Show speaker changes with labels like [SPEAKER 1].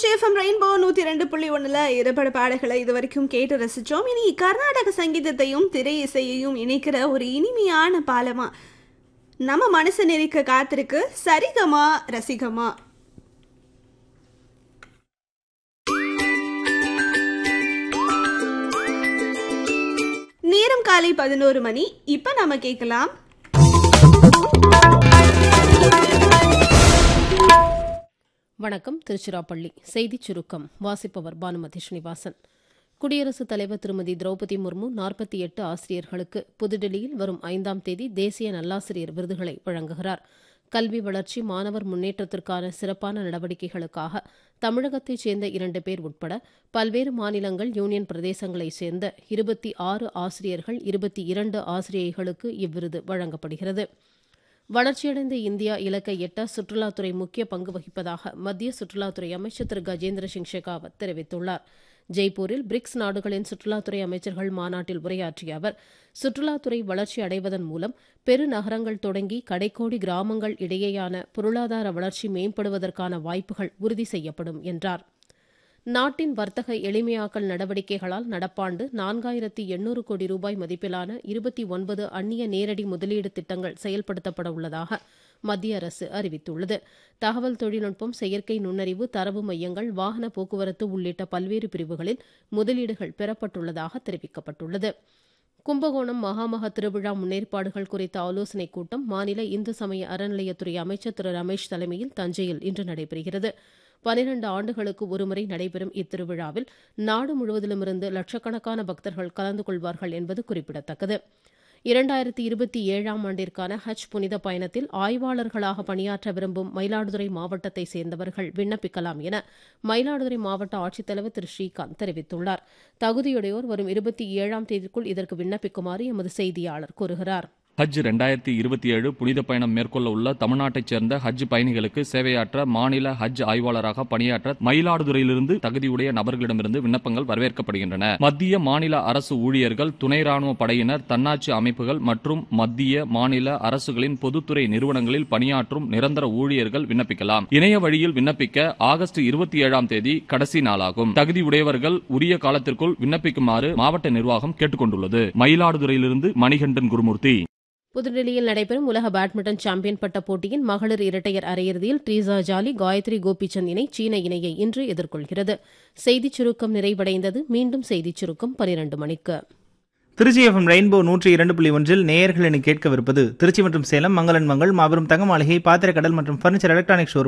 [SPEAKER 1] Trichy FM rainbow நூத்தி ரெண்டு புள்ளி ஒண்ணுல இருபட பாடல்களை இது வரைக்கும் கேட்டு ரசிச்சோம் இனி கர்நாடக சங்கீதத்தையும் திரை இசையையும் இணைக்கிற ஒரு இனிமையான பாலமா நம்ம மனசு நெறிக்க காத்திருக்கு சரிகமா ரசிகமா நேரம் காலை பதினோரு மணி இப்ப நாம கேட்கலாம்
[SPEAKER 2] வணக்கம் திருச்சிராப்பள்ளி செய்திச் சுருக்கம் வாசிப்பவர் பானுமதி ஸ்ரீனிவாசன் குடியரசுத் தலைவர் திருமதி திரௌபதி முர்மு நாற்பத்தி எட்டு ஆசிரியர்களுக்கு புதுடில்லியில் வரும் ஐந்தாம் தேதி தேசிய நல்லாசிரியர் விருதுகளை வழங்குகிறார் கல்வி வளர்ச்சி மாணவர் முன்னேற்றத்திற்கான சிறப்பான நடவடிக்கைகளுக்காக தமிழகத்தைச் சேர்ந்த இரண்டு பேர் உட்பட பல்வேறு மாநிலங்கள் யூனியன் பிரதேசங்களைச் சேர்ந்த இருபத்தி ஆறு ஆசிரியர்கள் இருபத்தி இரண்டு ஆசிரியைகளுக்கு இவ்விருது வழங்கப்படுகிறது வளர்ச்சியடைந்த இந்தியா இலக்கை எட்ட சுற்றுலாத்துறை முக்கிய பங்கு வகிப்பதாக மத்திய சுற்றுலாத்துறை அமைச்சர் திரு கஜேந்திர சிங் ஷெகாவத் தெரிவித்துள்ளார் ஜெய்ப்பூரில் பிரிக்ஸ் நாடுகளின் சுற்றுலாத்துறை அமைச்சர்கள் மாநாட்டில் உரையாற்றிய அவர் சுற்றுலாத்துறை வளர்ச்சி அடைவதன் மூலம் பெருநகரங்கள் தொடங்கி கடைக்கோடி கிராமங்கள் இடையேயான பொருளாதார வளர்ச்சி மேம்படுவதற்கான வாய்ப்புகள் உறுதி செய்யப்படும் என்றார் நாட்டின் வர்த்தக எளிமையாக்கல் நடவடிக்கைகளால் நடப்பாண்டு நான்காயிரத்தி எண்ணூறு கோடி ரூபாய் மதிப்பிலான இருபத்தி ஒன்பது அந்நிய நேரடி முதலீடு திட்டங்கள் செயல்படுத்தப்பட உள்ளதாக மத்திய அரசு அறிவித்துள்ளது தகவல் தொழில்நுட்பம் செயற்கை நுண்ணறிவு தரவு மையங்கள் வாகன போக்குவரத்து உள்ளிட்ட பல்வேறு பிரிவுகளில் முதலீடுகள் பெறப்பட்டுள்ளதாக தெரிவிக்கப்பட்டுள்ளது கும்பகோணம் மகாமக திருவிழா முன்னேற்பாடுகள் குறித்த ஆலோசனைக் கூட்டம் மாநில இந்து சமய அறநிலையத்துறை அமைச்சர் திரு ரமேஷ் தலைமையில் தஞ்சையில் இன்று நடைபெறுகிறது பனிரண்டு ஆண்டுகளுக்கு ஒருமுறை நடைபெறும் இத்திருவிழாவில் நாடு முழுவதிலுமிருந்து லட்சக்கணக்கான பக்தர்கள் கலந்து கொள்வார்கள் என்பது குறிப்பிடத்தக்கது இரண்டாயிரத்தி இருபத்தி ஏழாம் ஆண்டிற்கான ஹஜ் புனித பயணத்தில் ஆய்வாளர்களாக பணியாற்ற விரும்பும் மயிலாடுதுறை மாவட்டத்தை சேர்ந்தவர்கள் விண்ணப்பிக்கலாம் என மயிலாடுதுறை மாவட்ட ஆட்சித்தலைவர் திரு ஸ்ரீகாந்த் தெரிவித்துள்ளார் தகுதியுடையோர் வரும் இருபத்தி ஏழாம் தேதிக்குள் இதற்கு விண்ணப்பிக்குமாறு எமது செய்தியாளர் கூறுகிறார்
[SPEAKER 3] ஹஜ் ரெண்டாயிரத்தி இருபத்தி ஏழு புனித பயணம் மேற்கொள்ள உள்ள தமிழ்நாட்டைச் சேர்ந்த ஹஜ் பயணிகளுக்கு சேவையாற்ற மாநில ஹஜ் ஆய்வாளராக பணியாற்ற மயிலாடுதுறையிலிருந்து தகுதியுடைய நபர்களிடமிருந்து விண்ணப்பங்கள் வரவேற்கப்படுகின்றன மத்திய மாநில அரசு ஊழியர்கள் துணை ராணுவ படையினர் தன்னாட்சி அமைப்புகள் மற்றும் மத்திய மாநில அரசுகளின் பொதுத்துறை நிறுவனங்களில் பணியாற்றும் நிரந்தர ஊழியர்கள் விண்ணப்பிக்கலாம் இணைய வழியில் விண்ணப்பிக்க ஆகஸ்ட் இருபத்தி ஏழாம் தேதி கடைசி நாளாகும் தகுதியுடையவர்கள் உரிய காலத்திற்குள் விண்ணப்பிக்குமாறு மாவட்ட நிர்வாகம் கேட்டுக் கொண்டுள்ளது மயிலாடுதுறையிலிருந்து மணிகண்டன் குருமூர்த்தி
[SPEAKER 2] புதுடில்லியில் நடைபெறும் உலக பேட்மிண்டன் சாம்பியன் பட்ட போட்டியின் மகளிர் இரட்டையர் அரையிறுதியில் ட்ரீசா ஜாலி காயத்ரி கோபிச்சந்த் இணை சீன இணையை இன்று எதிர்கொள்கிறது செய்திச் சுருக்கம் நிறைவடைந்தது மீண்டும் செய்திச் சுருக்கம் பனிரண்டு மணிக்கு
[SPEAKER 4] திருச்சி எஃப்எம் ரெயின்போ நூற்றி இரண்டு புள்ளி ஒன்றில் நேயர்கள் என கேட்கவிருப்பது திருச்சி மற்றும் சேலம் மங்களன் மங்கள் மாபெரும் தங்க மாளிகை பாத்திரக்கடல் மற்றும் பர்னிச்சர் எலக்ட்ரானிக் ஷோரூம்